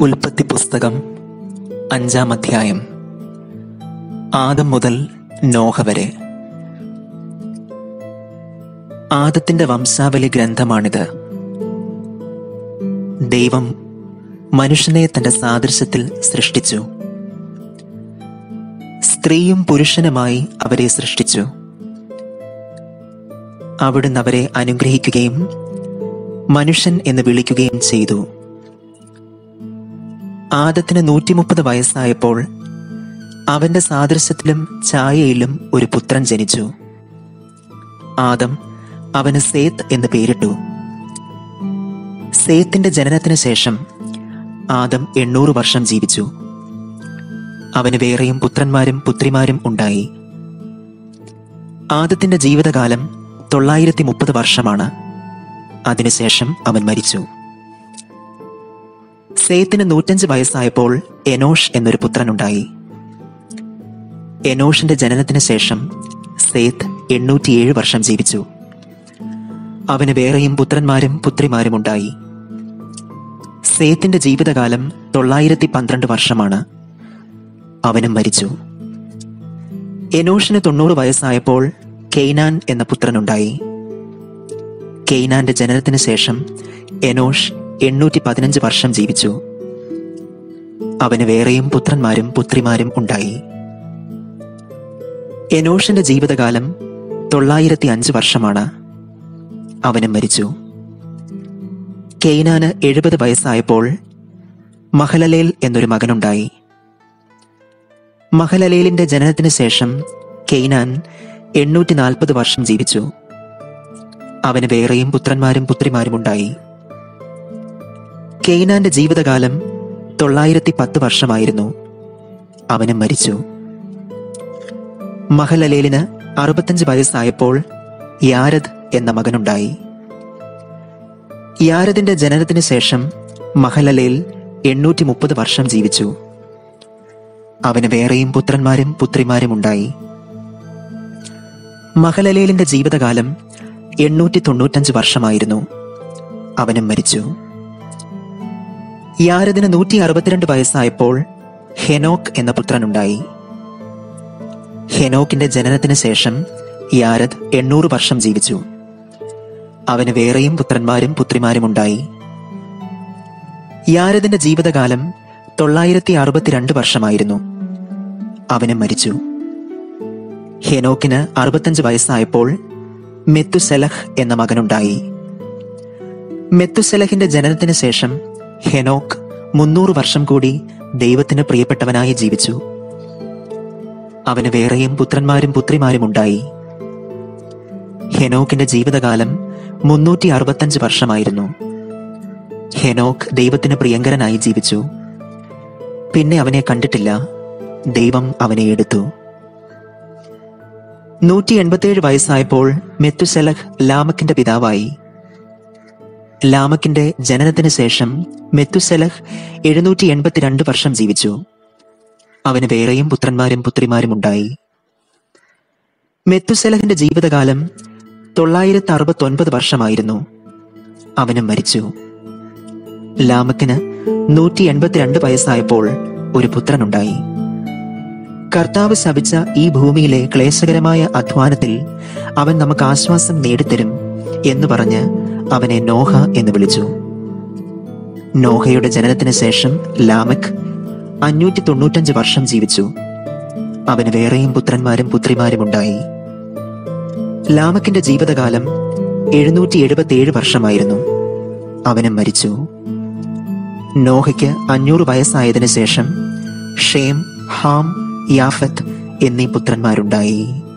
ഉൽപ്പത്തി പുസ്തകം അഞ്ചാം അധ്യായം ആദം മുതൽ നോഹ വരെ ആദത്തിന്റെ വംശാവലി ഗ്രന്ഥമാണിത് ദൈവം മനുഷ്യനെ തന്റെ സാദൃശ്യത്തിൽ സൃഷ്ടിച്ചു സ്ത്രീയും പുരുഷനുമായി അവരെ സൃഷ്ടിച്ചു അവിടുന്ന് അവരെ അനുഗ്രഹിക്കുകയും മനുഷ്യൻ എന്ന് വിളിക്കുകയും ചെയ്തു ആദത്തിന് നൂറ്റിമുപ്പത് വയസ്സായപ്പോൾ അവന്റെ സാദൃശ്യത്തിലും ഛായയിലും ഒരു പുത്രൻ ജനിച്ചു ആദം അവന് സേത്ത് എന്ന് പേരിട്ടു സേത്തിന്റെ ജനനത്തിന് ശേഷം ആദം എണ്ണൂറ് വർഷം ജീവിച്ചു അവന് വേറെയും പുത്രന്മാരും പുത്രിമാരും ഉണ്ടായി ആദത്തിന്റെ ജീവിതകാലം തൊള്ളായിരത്തി മുപ്പത് വർഷമാണ് അതിനുശേഷം അവൻ മരിച്ചു സേത്തിന് നൂറ്റഞ്ച് വയസ്സായപ്പോൾ എനോഷ് എന്നൊരു പുത്രനുണ്ടായി എനോഷിന്റെ ജനനത്തിന് ശേഷം സേത്ത് എണ്ണൂറ്റിയേഴ് വർഷം ജീവിച്ചു അവന് വേറെയും പുത്രന്മാരും പുത്രിമാരും ഉണ്ടായി സേത്തിന്റെ ജീവിതകാലം തൊള്ളായിരത്തി പന്ത്രണ്ട് വർഷമാണ് അവനും മരിച്ചു എനോഷിന് തൊണ്ണൂറ് വയസ്സായപ്പോൾ കെയ്നാൻ എന്ന പുത്രനുണ്ടായി കെയ്നാന്റെ ജനനത്തിന് ശേഷം എനോഷ് എണ്ണൂറ്റി പതിനഞ്ച് വർഷം ജീവിച്ചു അവന് വേറെയും പുത്രന്മാരും പുത്രിമാരും ഉണ്ടായി എനോഷിന്റെ ജീവിതകാലം തൊള്ളായിരത്തി അഞ്ച് വർഷമാണ് അവനും മരിച്ചു കെയ്നാന് എഴുപത് വയസ്സായപ്പോൾ മഹലലേൽ എന്നൊരു മകനുണ്ടായി മഹലലേലിന്റെ ജനനത്തിന് ശേഷം കെയ്നാൻ എണ്ണൂറ്റി നാൽപ്പത് വർഷം ജീവിച്ചു അവന് വേറെയും പുത്രന്മാരും പുത്രിമാരും ഉണ്ടായി കെയ്നാന്റെ ജീവിതകാലം തൊള്ളായിരത്തി പത്ത് വർഷമായിരുന്നു അവനും മരിച്ചു മഹലലേലിന് അറുപത്തഞ്ച് വയസ്സായപ്പോൾ യാരദ് എന്ന മകനുണ്ടായി യാരദിന്റെ ജനനത്തിന് ശേഷം മഹലലേൽ എണ്ണൂറ്റി മുപ്പത് വർഷം ജീവിച്ചു അവന് വേറെയും പുത്രന്മാരും പുത്രിമാരും ഉണ്ടായി മഹലലേലിന്റെ ജീവിതകാലം എണ്ണൂറ്റി തൊണ്ണൂറ്റഞ്ച് വർഷമായിരുന്നു അവനും മരിച്ചു യാരദിന് നൂറ്റി അറുപത്തിരണ്ട് വയസ്സായപ്പോൾ ഹെനോക്ക് എന്ന പുത്രനുണ്ടായി ഹെനോക്കിന്റെ ജനനത്തിന് ശേഷം യാരദ് എണ്ണൂറ് വർഷം ജീവിച്ചു അവന് വേറെയും പുത്രന്മാരും പുത്രിമാരും ഉണ്ടായി യാരദിന്റെ ജീവിതകാലം തൊള്ളായിരത്തി അറുപത്തിരണ്ട് വർഷമായിരുന്നു അവനും മരിച്ചു ഹെനോക്കിന് അറുപത്തഞ്ച് വയസ്സായപ്പോൾ മെത്തുസെലഹ് എന്ന മകനുണ്ടായി മെത്തുസെലഹിന്റെ ജനനത്തിന് ശേഷം ഹെനോക്ക് മുന്നൂറ് വർഷം കൂടി ദൈവത്തിന് പ്രിയപ്പെട്ടവനായി ജീവിച്ചു അവന് വേറെയും പുത്രന്മാരും പുത്രിമാരും ഉണ്ടായി ഹെനോക്കിന്റെ ജീവിതകാലം മുന്നൂറ്റി അറുപത്തഞ്ച് വർഷമായിരുന്നു ഹെനോക്ക് ദൈവത്തിന് പ്രിയങ്കരനായി ജീവിച്ചു പിന്നെ അവനെ കണ്ടിട്ടില്ല ദൈവം അവനെ എടുത്തു നൂറ്റി എൺപത്തിയേഴ് വയസ്സായപ്പോൾ മെത്തുസെലഹ് ലാമക്കിന്റെ പിതാവായി ലാമക്കിന്റെ ജനനത്തിന് ശേഷം മെത്തുസെലഹ് എഴുന്നൂറ്റി എൺപത്തിരണ്ട് വർഷം ജീവിച്ചു അവന് വേറെയും പുത്രന്മാരും പുത്രിമാരും ഉണ്ടായി മെത്തുസെലഹിന്റെ ജീവിതകാലം തൊള്ളായിരത്തി അറുപത്തി ഒൻപത് വർഷമായിരുന്നു അവനും മരിച്ചു ലാമക്കിന് നൂറ്റി എൺപത്തിരണ്ട് വയസ്സായപ്പോൾ ഒരു പുത്രനുണ്ടായി കർത്താവ് ശപിച്ച ഈ ഭൂമിയിലെ ക്ലേശകരമായ അധ്വാനത്തിൽ അവൻ നമുക്ക് ആശ്വാസം നേടിത്തരും എന്ന് പറഞ്ഞ് അവനെ നോഹ എന്ന് വിളിച്ചു നോഹയുടെ ജനനത്തിന് ശേഷം ലാമക് അഞ്ഞൂറ്റി തൊണ്ണൂറ്റഞ്ച് വർഷം ജീവിച്ചു അവന് വേറെയും പുത്രന്മാരും പുത്രിമാരും ഉണ്ടായി ലാമക്കിന്റെ ജീവിതകാലം എഴുന്നൂറ്റി എഴുപത്തിയേഴ് വർഷമായിരുന്നു അവനും മരിച്ചു നോഹയ്ക്ക് അഞ്ഞൂറ് വയസ്സായതിനു ശേഷം ഷേം ഹാം യാഫത്ത് എന്നീ പുത്രന്മാരുണ്ടായി